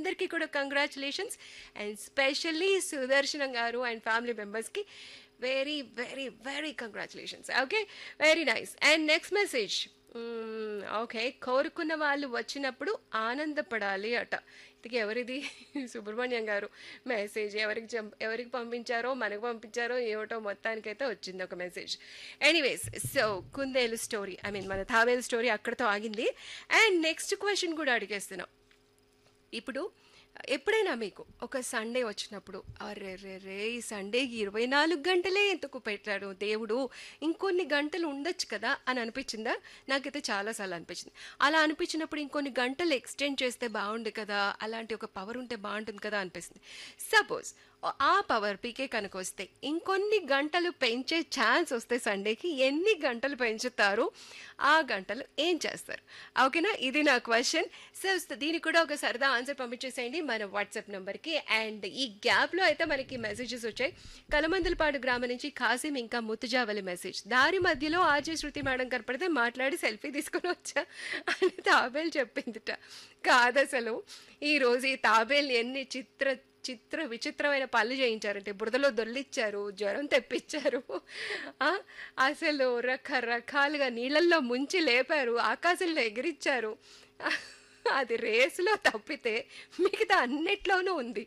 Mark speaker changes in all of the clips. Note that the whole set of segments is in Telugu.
Speaker 1: అందరికీ కూడా కంగ్రాచులేషన్స్ అండ్ స్పెషల్లీ సుదర్శనం గారు అండ్ ఫ్యామిలీ మెంబర్స్కి very very very congratulations okay very nice and next message okay కోరుకున్న వాళ్ళు వచ్చినప్పుడు ఆనందపడాలి అట ఇది ఎవరిది సుబ్రహ్మణ్యం గారు మెసేజ్ ఎవరికి జం- ఎవరికి పంపించారో మనకు పంపించారో ఏమిటో మొత్తానికైతే వచ్చింది ఒక మెసేజ్ ఎనీవేస్ సో కుందేలు స్టోరీ ఐ మీన్ మన తావేలు స్టోరీ అక్కడితో ఆగింది అండ్ నెక్స్ట్ క్వశ్చన్ కూడా అడిగేస్తున్నాం ఇప్పుడు ఎప్పుడైనా మీకు ఒక సండే వచ్చినప్పుడు అరే రే రే ఈ సండేకి ఇరవై నాలుగు గంటలే ఎందుకు పెట్టాడు దేవుడు ఇంకొన్ని గంటలు ఉండొచ్చు కదా అని అనిపించిందా నాకైతే చాలాసార్లు అనిపించింది అలా అనిపించినప్పుడు ఇంకొన్ని గంటలు ఎక్స్టెండ్ చేస్తే బాగుండు కదా అలాంటి ఒక పవర్ ఉంటే బాగుంటుంది కదా అనిపిస్తుంది సపోజ్ ఆ పవర్ పీకే కనుక వస్తే ఇంకొన్ని గంటలు పెంచే ఛాన్స్ వస్తే సండేకి ఎన్ని గంటలు పెంచుతారు ఆ గంటలు ఏం చేస్తారు ఓకేనా ఇది నా క్వశ్చన్ సో దీనికి కూడా ఒక సరదా ఆన్సర్ పంపించేసేయండి మన వాట్సాప్ నెంబర్కి అండ్ ఈ గ్యాప్లో అయితే మనకి మెసేజెస్ వచ్చాయి కలమందలపాడు గ్రామం నుంచి కాసిం ఇంకా ముత్తుజావలి మెసేజ్ దారి మధ్యలో ఆర్జే శృతి మేడం కనపడితే మాట్లాడి సెల్ఫీ తీసుకుని వచ్చా అని తాబేలు చెప్పిందిట కాదు అసలు ఈరోజు ఈ తాబేలు ఎన్ని చిత్ర చిత్ర విచిత్రమైన పనులు చేయించారంటే బురదలో దొల్లిచ్చారు జ్వరం తెప్పించారు ఆ, అసలు రకరకాలుగా నీళ్ళల్లో ముంచి లేపారు ఆకాశంలో ఎగిరిచ్చారు అది రేసులో తప్పితే మిగతా అన్నిట్లోనూ ఉంది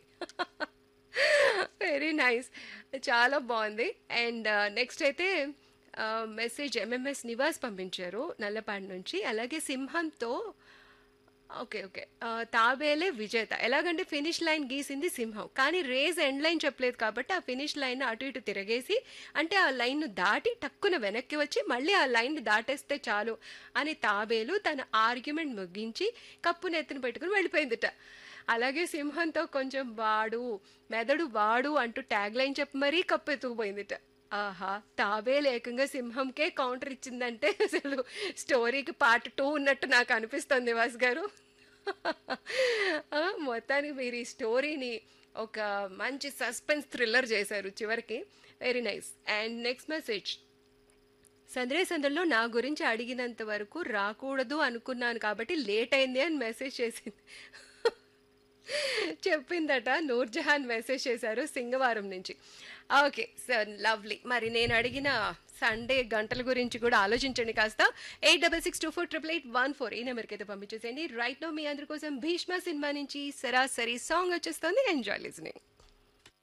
Speaker 1: వెరీ నైస్ చాలా బాగుంది అండ్ నెక్స్ట్ అయితే మెసేజ్ ఎంఎంఎస్ నివాస్ పంపించారు నల్లపాడు నుంచి అలాగే సింహంతో ఓకే ఓకే ఆ, తాబేలే విజేత ఎలాగంటే ఫినిష్ లైన్ గీసింది సింహం కానీ రేస్ ఎండ్ లైన్ చెప్పలేదు కాబట్టి ఆ ఫినిష్ లైన్ అటు ఇటు తిరగేసి అంటే ఆ లైన్ దాటి టక్కున వెనక్కి వచ్చి మళ్ళీ ఆ లైన్ దాటేస్తే చాలు అని తాబేలు తన ఆర్గ్యుమెంట్ ముగించి కప్పు నెత్తిన పెట్టుకుని వెళ్ళిపోయిందిట అలాగే సింహంతో కొంచెం వాడు మెదడు వాడు అంటూ ట్యాగ్ లైన్ చెప్పి మరీ కప్పు ఎత్తుకుపోయిందిట ఆహా తాబేలు ఏకంగా సింహంకే కౌంటర్ ఇచ్చిందంటే అసలు స్టోరీకి పార్ట్ టూ ఉన్నట్టు నాకు అనిపిస్తుంది వాస్ గారు ఆ, మొత్తానికి మీరు ఈ స్టోరీని ఒక మంచి సస్పెన్స్ థ్రిల్లర్ చేశారు చివరికి very nice and next message సందరే సందర్లో నా గురించి అడిగినంత వరకు రాకూడదు అనుకున్నాను కాబట్టి లేట్ అయింది అని మెసేజ్ చేసింది చెప్పిందట నూర్జహాన్ మెసేజ్ చేశారు సింగవారం నుంచి ఓకే సార్ లవ్లీ మరి నేను అడిగిన సండే గంటల గురించి కూడా ఆలోచించండి కాస్త eight double six two four triple eight one four ఈ నెంబర్కి అయితే పంపించేసేయండి రైట్ నో మీ అందరి కోసం భీష్మ సినిమా నుంచి సరాసరి సాంగ్ వచ్చేస్తుంది ఎంజాయ్ లిజనింగ్